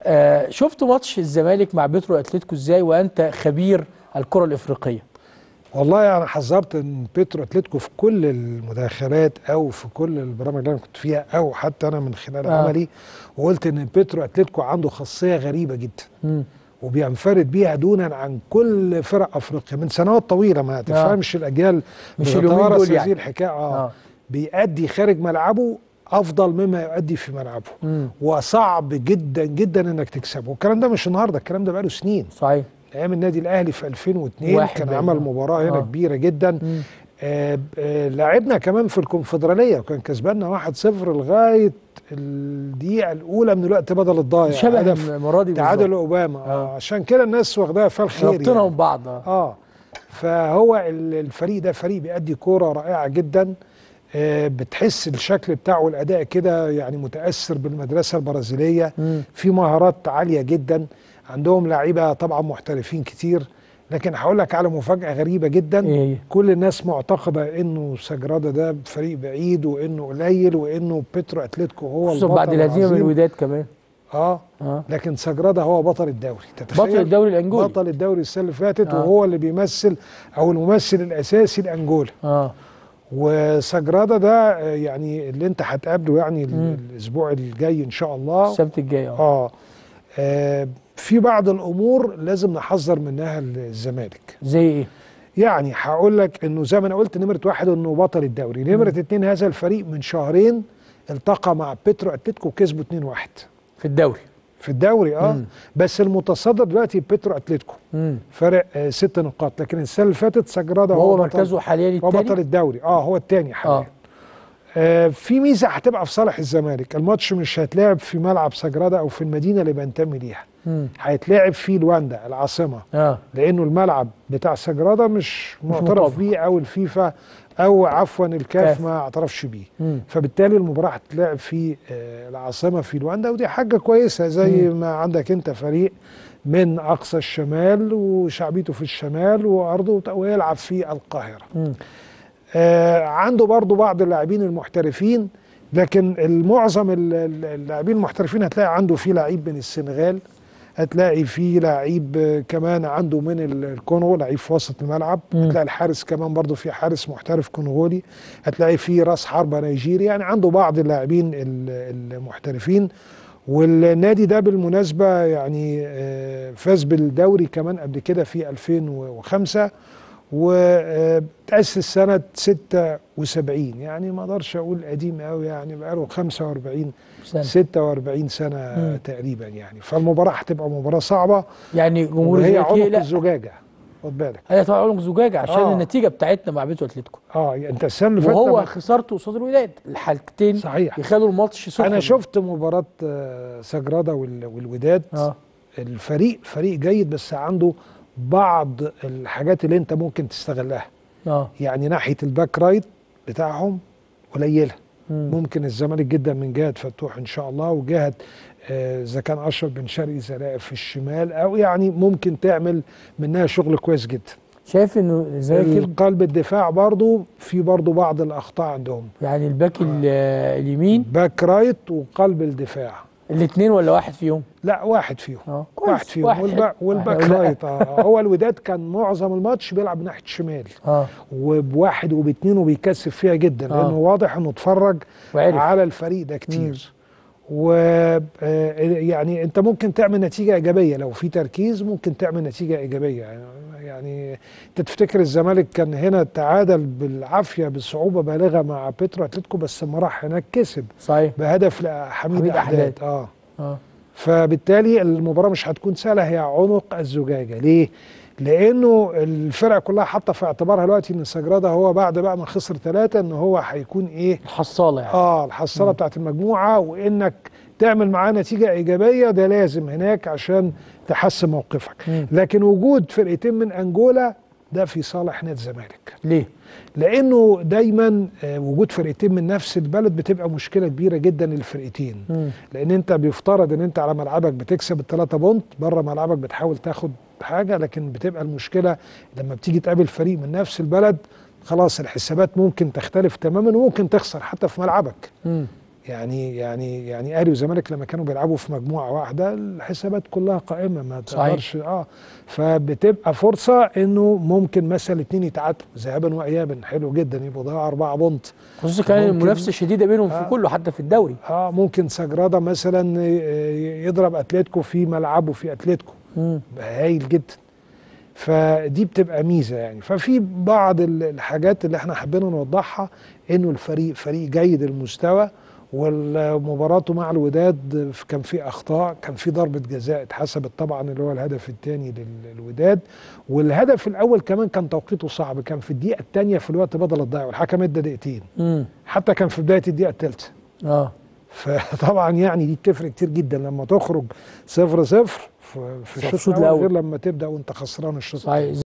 آه شفت ماتش الزمالك مع بيترو اتلتيكو ازاي وانت خبير الكره الافريقيه والله انا حذرت ان بيترو اتلتيكو في كل المداخلات او في كل البرامج اللي انا كنت فيها او حتى انا من خلال آه. آه. عملي وقلت ان بيترو اتلتيكو عنده خاصيه غريبه جدا مم. وبينفرد بيها دونا عن كل فرق افريقيا من سنوات طويله ما تفهمش الاجيال مش اليومين بتتوارث دول هذه يعني. الحكايه آه. آه. آه. بيأدي خارج ملعبه افضل مما يؤدي في ملعبه مم. وصعب جدا جدا انك تكسبه والكلام ده مش النهارده الكلام ده بقاله سنين صحيح ايام النادي الاهلي في 2002 واحد كان بقى. عمل مباراه هنا آه. آه. كبيره جدا مم. آه آه لعبنا كمان في الكونفدراليه وكان كسباننا 1-0 لغايه الدقيقه الاولى من الوقت بدل الضايع شبه هدف المره دي تعادل بالظبط. اوباما آه. آه. عشان كده الناس واخداها فيها الخير ربطنا يعني. من بعض آه. اه فهو ال- الفريق ده فريق بيأدي كوره رائعه جدا آه بتحس الشكل بتاعه والاداء كده يعني متاثر بالمدرسه البرازيليه مم. في مهارات عاليه جدا عندهم لعيبه طبعا محترفين كتير لكن هقول لك على مفاجاه غريبه جدا ايه هي؟ كل الناس معتقده انه سجرادا ده فريق بعيد وانه قليل وانه بيترو اتلتيكو هو خصوصا البطل بعد الهزيمه من العظيم. الوداد كمان اه اه لكن سجرادا هو بطل الدوري تتخيل بطل الدوري الانجولي بطل الدوري السنه اللي فاتت آه. وهو اللي بيمثل او الممثل الاساسي لانجولا اه وسجرادا ده آه، يعني اللي انت هتقابله يعني ال- مم. الاسبوع الجاي ان شاء الله السبت الجاي اه اه آه، في بعض الامور لازم نحذر منها الزمالك زي ايه؟ يعني هقول لك انه زي ما انا قلت نمره واحد انه بطل الدوري نمره اتنين هذا الفريق من شهرين التقى مع بيترو اتلتيكو وكسبوا 2-1 في الدوري في الدوري اه مم. بس المتصدر دلوقتي بيترو اتلتيكو مم. فرق آه ست نقاط لكن السنه اللي فاتت سجرادا وهو بطل- مركزه حاليا هو بطل الثاني الدوري اه هو الثاني حاليا اه آه. آه في ميزه هتبقى في صالح الزمالك الماتش مش هيتلعب في ملعب سجرادا او في المدينه اللي بينتمي ليها مم. هيتلعب في لواندا العاصمه اه لانه الملعب بتاع سجرادا مش معترف مطابق. بيه او الفيفا او عفوا كاف. الكاف ما اعترفش بيه مم. فبالتالي المباراه هتتلعب في آه، العاصمه في لواندا ودي حاجه كويسه زي ما عندك انت فريق من اقصى الشمال وشعبيته في الشمال وارضه ويلعب في القاهره مم. آه، عنده برضو بعض اللاعبين المحترفين لكن المعظم ال- ال- اللاعبين المحترفين هتلاقي عنده في لعيب من السنغال هتلاقي في لعيب آه، كمان عنده من ال- الكونغو لعيب في وسط الملعب مم. هتلاقي الحارس كمان برضو في حارس محترف كونغولي هتلاقي في راس حربة نيجيري يعني عنده بعض اللاعبين ال- المحترفين والنادي ده بالمناسبة يعني آه، فاز بالدوري كمان قبل كده في 2005 وتأسس سنة 76 يعني ما اقدرش اقول قديم قوي يعني بقاله 45 سنة. 46 سنة مم. تقريبا يعني فالمباراة هتبقى مباراة صعبة يعني جمهور وهي الزمالك عنق لا الزجاجة خد بالك هي طبعا عنق زجاجه عشان آه. النتيجه بتاعتنا مع بيتو اتلتيكو اه يعني انت السنة اللي فاتت وهو لما- خسارته قصاد الوداد الحالتين صحيح. يخلوا الماتش سخن انا شفت مباراة آه، سجرادا وال- والوداد اه الفريق فريق جيد بس عنده بعض الحاجات اللي انت ممكن تستغلها اه يعني ناحيه الباك رايت بتاعهم قليله مم. ممكن الزمالك جدا من جهه فتوح ان شاء الله وجهه آه، اذا كان اشرف بن شرقي زلاء في الشمال او يعني ممكن تعمل منها شغل كويس جدا شايف انه الزمالك قلب الدفاع برضو في برضو بعض الاخطاء عندهم يعني الباك ال- اليمين باك رايت وقلب الدفاع الاثنين ولا واحد فيهم لا واحد فيهم اه كويس واحد فيهم واحد والباك, حلو. والباك واحد. لا. رايت آه. هو الوداد كان معظم الماتش بيلعب ناحيه الشمال اه وبواحد وباتنين وبيكثف فيها جدا آه. لانه واضح انه اتفرج وعرف على الفريق ده كتير و آه، يعني انت ممكن تعمل نتيجه ايجابيه لو في تركيز ممكن تعمل نتيجه ايجابيه يعني- يعني انت تفتكر الزمالك كان هنا تعادل بالعافيه بصعوبه بالغه مع بيترو اتلتيكو بس لما راح هناك كسب صحيح بهدف لحميد حميد احداد أحداد. اه اه فبالتالي المباراه مش هتكون سهله هي عنق الزجاجه ليه؟ لانه الفرق كلها حاطه في اعتبارها دلوقتي ان سجرادا هو بعد بقى ما خسر ثلاثه ان هو هيكون ايه؟ الحصاله يعني اه الحصاله بتاعت المجموعه وانك تعمل معاه نتيجه ايجابيه ده لازم هناك عشان تحسن موقفك مم. لكن وجود فرقتين من انجولا ده في صالح نادي الزمالك ليه؟ لانه دايما آه، وجود فرقتين من نفس البلد بتبقى مشكله كبيره جدا للفرقتين مم. لان انت بيفترض ان انت على ملعبك بتكسب الثلاثه بونت بره ملعبك بتحاول تاخد حاجه لكن بتبقى المشكله لما بتيجي تقابل فريق من نفس البلد خلاص الحسابات ممكن تختلف تماما وممكن تخسر حتى في ملعبك مم. يعني يعني يعني اهلي وزمالك لما كانوا بيلعبوا في مجموعه واحده الحسابات كلها قائمه ما صحيح. تقدرش اه فبتبقى فرصه انه ممكن مثلا الاثنين يتعادلوا ذهابا وايابا حلو جدا يبقوا ضيعوا اربعه بونت خصوصا كمان ممكن- المنافسه شديده بينهم في آه. كله حتى في الدوري اه ممكن سجراده مثلا ي- يضرب اتلتيكو في ملعبه في اتلتيكو مم. هايل جدا فدي بتبقى ميزه يعني ففي بعض ال- الحاجات اللي احنا حبينا نوضحها انه الفريق فريق جيد المستوى ومباراته مع الوداد كان في اخطاء كان في ضربه جزاء اتحسبت طبعا اللي هو الهدف الثاني للوداد والهدف الاول كمان كان توقيته صعب كان في الدقيقه الثانيه في الوقت بدل الضيع والحكم ادى دقيقتين مم. حتى كان في بدايه الدقيقه الثالثه اه فطبعا يعني دي بتفرق كتير جدا لما تخرج صفر صفر في في في الشوط الشوط الاول الأول. غير لما تبدا وانت خسران الشوط صحيح